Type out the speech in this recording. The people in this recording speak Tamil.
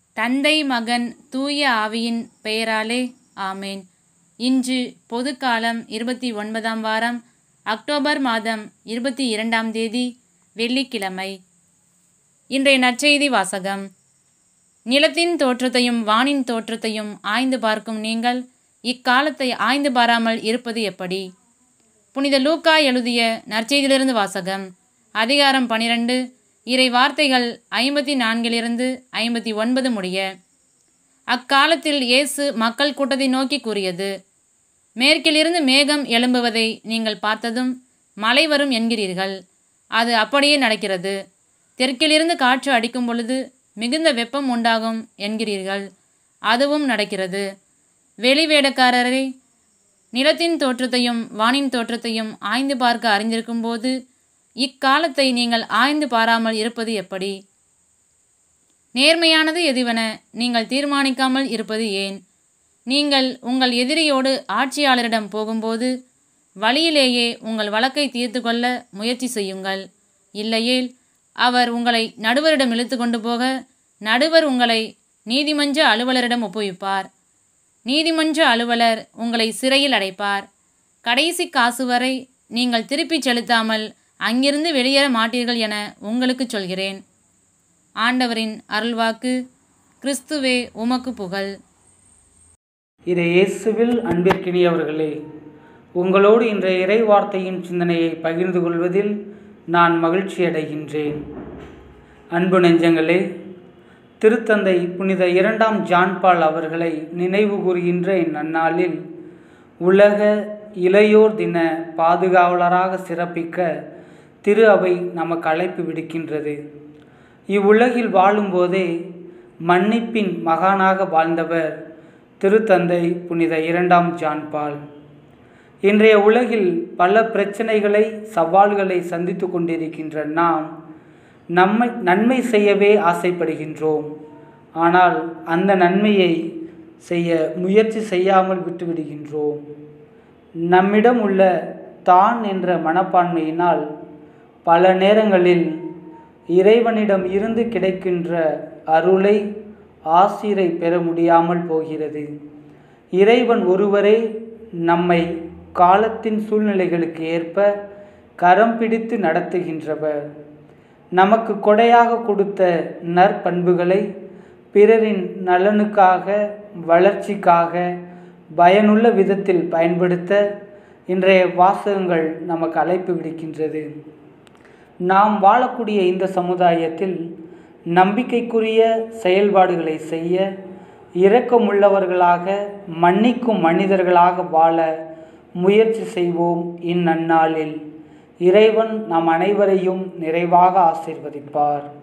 தந்தை மகன் தூய ஆவியின் பெயராலே ஆமேன் இன்று பொதுக்காலம் இருபத்தி ஒன்பதாம் வாரம் அக்டோபர் மாதம் இருபத்தி இரண்டாம் தேதி வெள்ளிக்கிழமை இன்றைய நற்செய்தி வாசகம் நிலத்தின் தோற்றத்தையும் வானின் தோற்றத்தையும் ஆய்ந்து பார்க்கும் நீங்கள் இக்காலத்தை ஆய்ந்து பாராமல் இருப்பது எப்படி புனித லூக்கா எழுதிய நற்செய்தியிலிருந்து வாசகம் அதிகாரம் பனிரெண்டு இறை வார்த்தைகள் ஐம்பத்தி நான்கிலிருந்து ஐம்பத்தி ஒன்பது முடிய அக்காலத்தில் இயேசு மக்கள் கூட்டத்தை நோக்கி கூறியது மேற்கிலிருந்து மேகம் எழும்புவதை நீங்கள் பார்த்ததும் மழை வரும் என்கிறீர்கள் அது அப்படியே நடக்கிறது தெற்கிலிருந்து காற்று அடிக்கும் பொழுது மிகுந்த வெப்பம் உண்டாகும் என்கிறீர்கள் அதுவும் நடக்கிறது வெளிவேடக்காரரை நிலத்தின் தோற்றத்தையும் வானின் தோற்றத்தையும் ஆய்ந்து பார்க்க அறிந்திருக்கும் போது இக்காலத்தை நீங்கள் ஆய்ந்து பாராமல் இருப்பது எப்படி நேர்மையானது எதுவென நீங்கள் தீர்மானிக்காமல் இருப்பது ஏன் நீங்கள் உங்கள் எதிரியோடு ஆட்சியாளரிடம் போகும்போது வழியிலேயே உங்கள் வழக்கை தீர்த்து கொள்ள முயற்சி செய்யுங்கள் இல்லையேல் அவர் உங்களை நடுவரிடம் இழுத்து கொண்டு போக நடுவர் உங்களை நீதிமன்ற அலுவலரிடம் ஒப்புவிப்பார் நீதிமன்ற அலுவலர் உங்களை சிறையில் அடைப்பார் கடைசி காசு வரை நீங்கள் திருப்பிச் செலுத்தாமல் அங்கிருந்து வெளியேற மாட்டீர்கள் என உங்களுக்கு சொல்கிறேன் ஆண்டவரின் அருள்வாக்கு கிறிஸ்துவே உமக்கு புகழ் இறை இயேசுவில் அன்பிற்கினியவர்களே உங்களோடு இன்றைய இறை வார்த்தையின் சிந்தனையை பகிர்ந்து கொள்வதில் நான் மகிழ்ச்சி அடைகின்றேன் அன்பு நெஞ்சங்களே திருத்தந்தை புனித இரண்டாம் ஜான்பால் அவர்களை நினைவு கூறுகின்ற இந்நன்னாளில் உலக இளையோர் தின பாதுகாவலராக சிறப்பிக்க திரு அவை நமக்கு அழைப்பு விடுக்கின்றது இவ்வுலகில் வாழும்போதே மன்னிப்பின் மகானாக வாழ்ந்தவர் திருத்தந்தை புனித இரண்டாம் ஜான்பால் இன்றைய உலகில் பல பிரச்சனைகளை சவால்களை சந்தித்து கொண்டிருக்கின்ற நாம் நம்மை நன்மை செய்யவே ஆசைப்படுகின்றோம் ஆனால் அந்த நன்மையை செய்ய முயற்சி செய்யாமல் விட்டுவிடுகின்றோம் நம்மிடம் உள்ள தான் என்ற மனப்பான்மையினால் பல நேரங்களில் இறைவனிடம் இருந்து கிடைக்கின்ற அருளை ஆசிரை பெற முடியாமல் போகிறது இறைவன் ஒருவரே நம்மை காலத்தின் சூழ்நிலைகளுக்கு ஏற்ப கரம் பிடித்து நடத்துகின்றவர் நமக்கு கொடையாக கொடுத்த நற்பண்புகளை பிறரின் நலனுக்காக வளர்ச்சிக்காக பயனுள்ள விதத்தில் பயன்படுத்த இன்றைய வாசகங்கள் நமக்கு அழைப்பு விடுக்கின்றது நாம் வாழக்கூடிய இந்த சமுதாயத்தில் நம்பிக்கைக்குரிய செயல்பாடுகளை செய்ய இரக்கமுள்ளவர்களாக மன்னிக்கும் மனிதர்களாக வாழ முயற்சி செய்வோம் இந்நன்னாளில் இறைவன் நம் அனைவரையும் நிறைவாக ஆசிர்வதிப்பார்